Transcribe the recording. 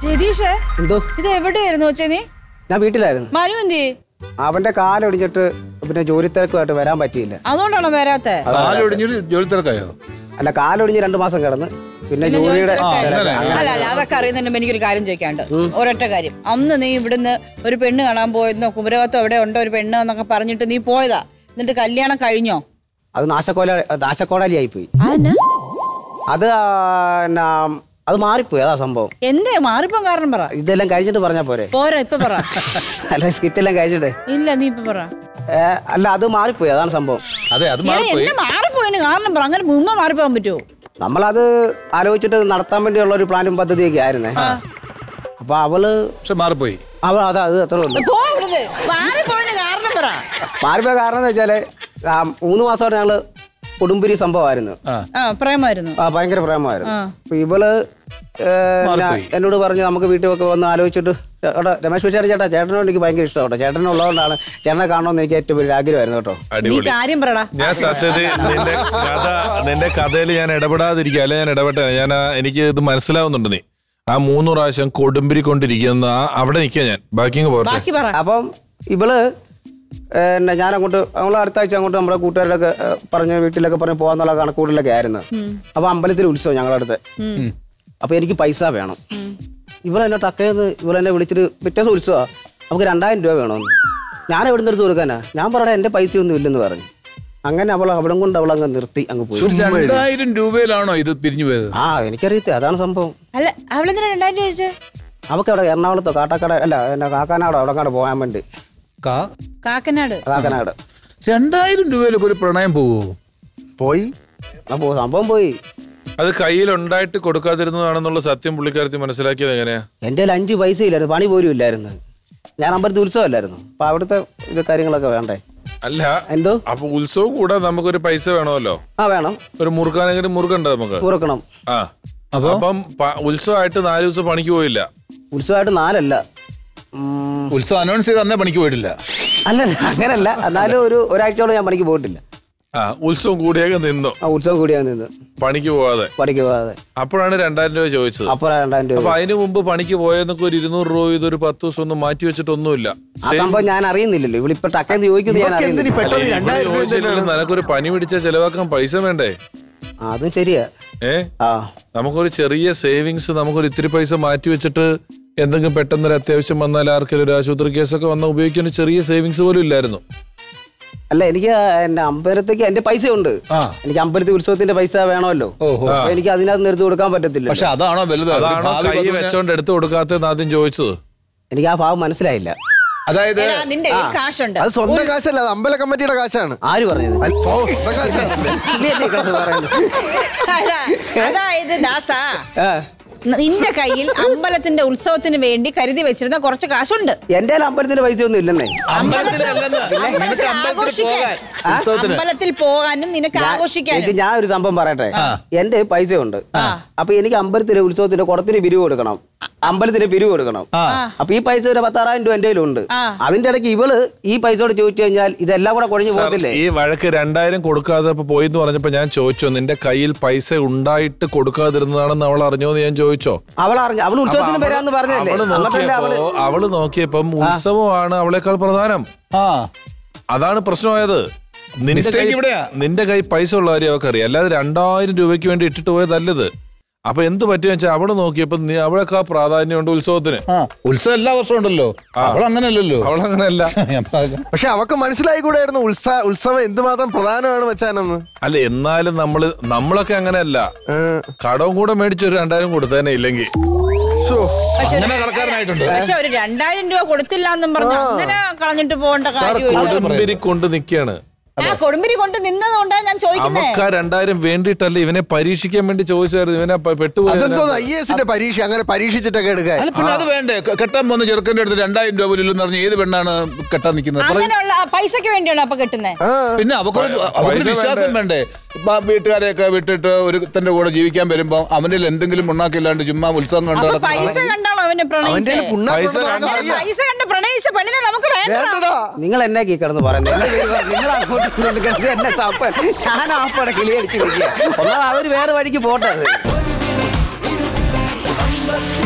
ജതീഷേ എന്തോ ഇത് എവിടെയായിരുന്നു വെച്ചേ നീ ഞാൻ വീട്ടിലായിരുന്നു മനു എന്തി അവന്റെ കാലൊടിഞ്ഞിട്ട് പിന്നെ ജോലി തിരക്കുമായിട്ട് വരാൻ പറ്റിയില്ല അതുകൊണ്ടാണോ വരാത്തെ കാലൊടിഞ്ഞൊരു ജോലി തിരക്കായോ അല്ല കാലൊടിഞ്ഞ് രണ്ടു മാസം കിടന്ന് പിന്നെ ജോലിയുടെ അല്ല അല്ല അതൊക്കെ അറിയുന്നതിന് മുമ്പ് എനിക്കൊരു കാര്യം ചോദിക്കാണ്ട് ഒരൊറ്റ കാര്യം അന്ന് നീ ഇവിടുന്ന് ഒരു പെണ്ണ് കാണാൻ പോയെന്നോ കുമരകത്തോ എവിടെ ഉണ്ടോ ഒരു പെണ്ണ് എന്നൊക്കെ പറഞ്ഞിട്ട് നീ പോയതാ എന്നിട്ട് കല്യാണം കഴിഞ്ഞോ അത് നാശക്കോല നാശക്കോടാലി ആയിപ്പോയി അതെന്നാ അത് ആ, എന്നാ, അത് മാറിപ്പോയി അതാ സംഭവം എന്തേ മാറിപ്പം കാരണം പറ ഇതെല്ലാം കഴിച്ചിട്ട് പറഞ്ഞാ പോരെ പോരാ ഇപ്പൊ പറ അല്ല സ്കിറ്റെല്ലാം കഴിച്ചിട്ട് ഇല്ല നീ ഇപ്പൊ പറ ഏ, അല്ല അത് മാറിപ്പോയി അതാണ് സംഭവം അതെ അത് എടാ, മാറിപ്പോയി എന്നെ മാറിപ്പോയതിന് കാരണം പറ അങ്ങനെ മുമ്പ് മാറിപ്പോകാൻ പറ്റുമോ നമ്മളത് ആലോചിച്ചിട്ട് നടത്താൻ വേണ്ടിയുള്ള ഒരു പ്ലാനും പദ്ധതിയൊക്കെ ആയിരുന്നേ അപ്പൊ അവള് പക്ഷെ മാറിപ്പോയി അവൾ അതാ അത് അത്ര ഉള്ളു പോ ഇവിടുന്ന്. മാറിപ്പോയതിന് കാരണം പറ മാറിപ്പോയ കാരണം എന്ന് വെച്ചാല് ആ, മൂന്ന് മാസമായിട്ട് ഞങ്ങള് കൊടുമ്പിരി സംഭവമായിരുന്നു ആ ആ പ്രേമായിരുന്നു ആ ഭയങ്കര പ്രേമമായിരുന്നു ആ. അപ്പൊ ഇവള് ഏ, മാറിപ്പോയി. ഞാൻ- എന്നോട് പറഞ്ഞു നമുക്ക് വീട്ടിൽ ഒക്കെ വന്ന് ആലോചിച്ചിട്ട് ചേട്ടാ രമേശ് ചേട്ടാ ചേട്ടാ ചേട്ടനോട് എനിക്ക് ഭയങ്കര ഇഷ്ടം കേട്ടോ ചേട്ടനുള്ളതുകൊണ്ടാണ് ചേട്ടനെ കാണണമെന്ന് എനിക്ക് ഏറ്റവും വലിയ ആഗ്രഹമായിരുന്നു കേട്ടോ നീ അടിപൊളി കാര്യം പറടാ ഞാൻ സത്യത്തിൽ നിന്റെ കഥ നിന്റെ കഥയിൽ ഞാൻ ഇടപെടാതിരിക്കുക അല്ലെ ഞാൻ ഇടപെട്ടെ ഞാൻ ആ- എനിക്ക് ഇത് മനസ്സിലാവുന്നുണ്ട് നീ ആ മൂന്ന് പ്രാവശ്യം കൊടുമ്പിരി കൊണ്ടിരിക്കുന്ന ആ അവിടെ നിൽക്കുക ഞാൻ ബാക്കി അങ്ങ് പോരട്ടെ ബാക്കി പറ അപ്പം ഇവള് പിന്നെ ഞാൻ അങ്ങോട്ട് നമ്മൾ അടുത്ത ആഴ്ച അങ്ങോട്ട് നമ്മുടെ കൂട്ടുകാരിലൊക്കെ ഏ, പറഞ്ഞ് വീട്ടിലൊക്കെ പറഞ്ഞ് പോകാന്നുള്ള കണക്കൂടിലൊക്കെ ആയിരുന്നു അപ്പൊ അമ്പലത്തിൽ ഉത്സവം ഞങ്ങളുടെ അടുത്ത് അപ്പൊ എനിക്ക് പൈസ വേണം ഇവളെന്നെ ടക്കയെന്ന് ഇവളെന്നെ വിളിച്ചിട്ട് പിറ്റേ ദിവസം ഉത്സവമാണ് നമുക്ക് രണ്ടായിരം രൂപ വേണമെന്ന് ഞാൻ എവിടെ നിന്ന് എടുത്ത് കൊടുക്കാനാ ഞാൻ പറയണേ എന്റെ പൈസ ഒന്നും ഇല്ലെന്ന് പറഞ്ഞു അങ്ങനെ അവൾ അവിടെ കൊണ്ട് അവൾ അങ്ങ് നിർത്തി അങ്ങ് പോയി രണ്ടായിരം രൂപയിലാണോ ഇത് പിരിഞ്ഞു പോയത് ആ എനിക്കറിയത്തെ അതാണ് സംഭവം അല്ല അവളെന്തിനാ രണ്ടായിരം രൂപ ചോദിച്ചേ അവക്ക് അവിടെ എറണാകുളത്തോ കാട്ടാക്കട അല്ല എന്നെ കാക്കാനാടോ അവിടെ കണ്ട് പോകാൻ വേണ്ടി കാ കാക്കനാട് കാക്കനാട് രണ്ടായിരം രൂപയിലൊക്കെ ഒരു പ്രണയം പോവോ പോയി അപ്പോ സംഭവം പോയി അത് കയ്യിൽ ഉണ്ടായിട്ട് കൊടുക്കാതിരുന്നതാണെന്നുള്ള സത്യം പുള്ളിക്കാരത്തി മനസ്സിലാക്കിയത് എങ്ങനെയാ എൻ്റെ കയ്യിൽ അഞ്ച് പൈസ ഇല്ലായിരുന്നു പണി പോലും ഇല്ലായിരുന്നു ഞാൻ അമ്പലത്തിൽ ഉത്സവമല്ലായിരുന്നു അപ്പൊ അവിടുത്തെ ഇത് കാര്യങ്ങളൊക്കെ വേണ്ടേ അല്ല എന്തോ അപ്പൊ ഉത്സവം കൂടെ നമുക്കൊരു പൈസ വേണമല്ലോ ആ വേണം ഒരു മുറുക്കാനെങ്കിലും മുറുക്കണ്ട നമുക്ക് കൂറക്കണം ആ അപ്പം പ- ഉത്സവമായിട്ട് നാല് ദിവസം പണിക്ക് പോയില്ല ഉത്സവമായിട്ട് നാലല്ല ഉം, ഉത്സവം അനൗൺസ് ചെയ്ത് അന്നേ പണിക്ക് പോയിട്ടില്ല അല്ല അങ്ങനല്ല എന്നാലും ഒരു ഒരാഴ്ചയോളം ഞാൻ പണിക്ക് പോയിട്ടില്ല ആ ഉത്സവം കൂടിയൊക്കെ നിന്നു ആ ഉത്സവം കൂടിയാണ് നിന്ന് പണിക്ക് പോവാതെ പണിക്ക് പോകാതെ അപ്പോഴാണ് രണ്ടായിരം രൂപ ചോദിച്ചത് അപ്പോൾ രണ്ടായിരം രൂപ അപ്പൊ അതിനു മുമ്പ് പണിക്ക് പോയെന്നൊക്കെ ഒരു ഇരുന്നൂറ് രൂപ ഇതൊരു പത്ത് ദിവസം ഒന്നും മാറ്റി വെച്ചിട്ടൊന്നുമില്ല ആ സംഭവം ഞാൻ അറിയുന്നില്ലല്ലോ ഇവളിപ്പോ ടക്കെന്ന് ചോദിക്കുന്നത് ഞാൻ ഇവർക്ക് എന്തിനീ അറിയുന്നില്ല പെട്ടെന്ന് രണ്ടായിരം രൂപ ചോദിച്ചില്ലല്ലോ നിനക്കൊരു പനി പിടിച്ച ചെലവാക്കാൻ പൈസ വേണ്ടേ ആ, അതും ശരിയാ ഏ ആ നമുക്കൊരു ചെറിയ സേവിങ്സ് നമുക്കൊരു ഇത്തിരി പൈസ മാറ്റി വെച്ചിട്ട് എന്തെങ്കിലും പെട്ടെന്നൊരു അത്യാവശ്യം വന്നാൽ ആർക്കെങ്കിലും ഒരു ആശുപത്രി കേസൊക്കെ വന്നാൽ ഉപയോഗിക്കാൻ ഒരു ചെറിയ സേവിങ്സ് പോലും ഇല്ലായിരുന്നു അല്ല എനിക്ക് എന്റെ അമ്പലത്തേക്ക് എന്റെ പൈസ ഉണ്ട് ആ. എനിക്ക് അമ്പലത്തിൽ ഉത്സവത്തിന്റെ പൈസ വേണമല്ലോ ഓഹോ അപ്പൊ എനിക്ക് അതിനകത്ത് നിർത്തി കൊടുക്കാൻ പറ്റത്തില്ല പക്ഷെ അതാണോ വലുത് ഒരു അതാണോ ഭാവി കൈ വധുവിന് വെച്ചോണ്ട് എടുത്തു കൊടുക്കാത്തെന്ന് ആദ്യം ചോദിച്ചത് എനിക്ക് ആ ഭാവം മനസ്സിലായില്ല അതായത് എടാ, നിന്റെ കയ്യിൽ കാശുണ്ട് അത് സ്വന്തം കാശല്ല അത് അമ്പല കമ്മിറ്റിയുടെ കാശാണ് ആര് പറഞ്ഞത് അത് ഓ, സ്വന്തം കാശാണ് നീ എന്നെ കിടന്ന് പറയുന്നത്. അതാ, അതായത് ദാസാ ആ. നിന്റെ കയ്യിൽ അമ്പലത്തിന്റെ ഉത്സവത്തിന് വേണ്ടി കരുതി വെച്ചിരുന്ന കുറച്ച് കാശുണ്ട് എന്റെ കയ്യിൽ അമ്പലത്തിന്റെ പൈസ ഒന്നും ഇല്ലെന്നേ അമ്പലത്തിലല്ലെന്ന് നിനക്ക് അമ്പലത്തിൽ പോകാൻ ഉത്സവത്തിന് അമ്പലത്തിൽ പോകാനും നിനക്ക് എനിക്ക് ആഘോഷിക്കാനും ഞാൻ ഒരു സംഭവം പറയട്ടെ എന്റെ പൈസ ഉണ്ട് അപ്പൊ എനിക്ക് അമ്പലത്തിലെ ഉത്സവത്തിന്റെ കുടത്തിന് പിരിവ് കൊടുക്കണം അമ്പലത്തിന് പിരിവ് കൊടുക്കണം അപ്പൊ ഈ പൈസ ഒരു പത്താറായിരം രൂപ എന്റെ കയ്യിലുണ്ട് ആ. അതിന്റെ ഇടയ്ക്ക് ഇവള് ഈ പൈസയോട് ചോദിച്ചു കഴിഞ്ഞാൽ ഇതെല്ലാം കൂടെ കൊഴിഞ്ഞു പോകത്തില്ലേ ഈ വഴക്ക് രണ്ടായിരം കൊടുക്കാതെ ഇപ്പൊ പോയി എന്ന് പറഞ്ഞപ്പോ ഞാൻ ചോദിച്ചോ നിന്റെ കയ്യിൽ പൈസ ഉണ്ടായിട്ട് കൊടുക്കാതിരുന്നതാണെന്ന് അവൾ അറിഞ്ഞോ എന്ന് ഞാൻ ചോദിച്ചോ അവൾ അറിഞ്ഞു അവൾ ഉത്സവത്തിന് അപ്പൊ വരാന്ന് അവള് പറഞ്ഞല്ലേ അവള് എന്നിട്ടല്ലേ അവള് നോക്കിയപ്പോ അവള് നോക്കിയപ്പം ഉത്സവമാണ് അവളെക്കാൾ പ്രധാനം ആ അതാണ് പ്രശ്നമായത് നിന്റെ Mistake കൈ ഇവിടെയാ. നിന്റെ കൈ പൈസ ഉള്ള കാര്യം അവർക്ക് അറിയാം അല്ലാതെ രണ്ടായിരം രൂപയ്ക്ക് വേണ്ടി ഇട്ടിട്ട് പോയതല്ലത് അപ്പൊ എന്ത് പറ്റിയെന്ന് വെച്ചാൽ അവിടെ നോക്കിയപ്പോ നീ അവളെക്കാൾ പ്രാധാന്യമുണ്ട് ഉത്സവത്തിന് ആ ഉത്സവം എല്ലാ വർഷവും ഉണ്ടല്ലോ അവൾ അങ്ങനെയല്ലോ അവളങ്ങനെയല്ല പക്ഷെ അവക്ക് മനസ്സിലായിക്കൂടായിരുന്നു ഉത്സവ ഉത്സവം എന്തുമാത്രം പ്രധാനമാണ് വെച്ചാനെന്ന് അല്ല എന്നാലും നമ്മള് നമ്മളൊക്കെ അങ്ങനെയല്ല കടവും കൂടെ മേടിച്ച് ഒരു രണ്ടായിരം കൊടുത്തേനെ ഇല്ലെങ്കിൽ പക്ഷെ ഒരു- അങ്ങനെ കടക്കാരനായിട്ടുണ്ട് പക്ഷെ ഒരു രണ്ടായിരം രൂപ കൊടുത്തില്ല എന്നും പറഞ്ഞു അങ്ങനെ കളഞ്ഞിട്ട് പോകേണ്ട കാര്യമില്ല കൊടുമ്പിരി കൊണ്ട് നിൽക്കുകയാണ് ആ കൊടുമ്പിരി കൊണ്ട് നിന്നതുകൊണ്ടാണ് ഞാൻ ചോദിക്കുന്നത് അവക്ക് ആ രണ്ടായിരം വേണ്ടിയിട്ടല്ല ഇവനെ പരീക്ഷിക്കാൻ വേണ്ടി ചോദിച്ചായിരുന്നു ഇവനെ പ- പെട്ടുപോയി അതെന്തോ ഐ എസിന്റെ പരീക്ഷ അങ്ങനെ പരീക്ഷിച്ചിട്ടൊക്കെ എടുക്കാൻ അല്ല പിന്നെ അത് വേണ്ടേ ക- കെട്ടാൻ പോകുന്ന ചെറുക്കന്റെ അടുത്ത് രണ്ടായിരം രൂപ പോലും ഇല്ലെന്ന് പറഞ്ഞ് ഏത് പെണ്ണാണ് കെട്ടാൻ നിൽക്കുന്നത് പറയ്. അങ്ങനെയുള്ള ആ പൈസക്ക് വേണ്ടിയാണോ അപ്പൊ കിട്ടുന്നത് പിന്നെ അവക്കൊരു അവക്കൊരു പൈസ വിശ്വാസം വേണ്ടേ ഇപ്പൊ വീട്ടുകാരെയൊക്കെ വിട്ടിട്ട് ഒരു തന്റെ കൂടെ ജീവിക്കാൻ വരുമ്പോ അവന്റെ എന്തെങ്കിലും ഉണ്ടാക്കില്ലാണ്ട് ചുമ്മാ ഉത്സവം കണ്ടു അപ്പൊ പൈസ കണ്ടാണോ അവനെ അവന്റെ പ്രണയിച്ചത് പൈസ അങ്ങനെ പൈസ കണ്ട് പ്രണയിച്ച പെണ്ണിനെ നമുക്ക് വേണ്ട വേണ്ടടാ നിങ്ങൾ എന്നെ കീ കിടന്ന് പറയുന്നത് എന്റെ പേര് പറഞ്ഞ് നിങ്ങൾ അങ്ങോട്ട് ഇങ്ങോട്ട് കിടന്ന് എന്നെ സപ്പ ഞാൻ ആപ്പടെ കിളി അടിച്ച് നിൽക്കുക ഒന്നാമത് അവര് വേറെ വഴിക്ക് പോട്ടെ അത്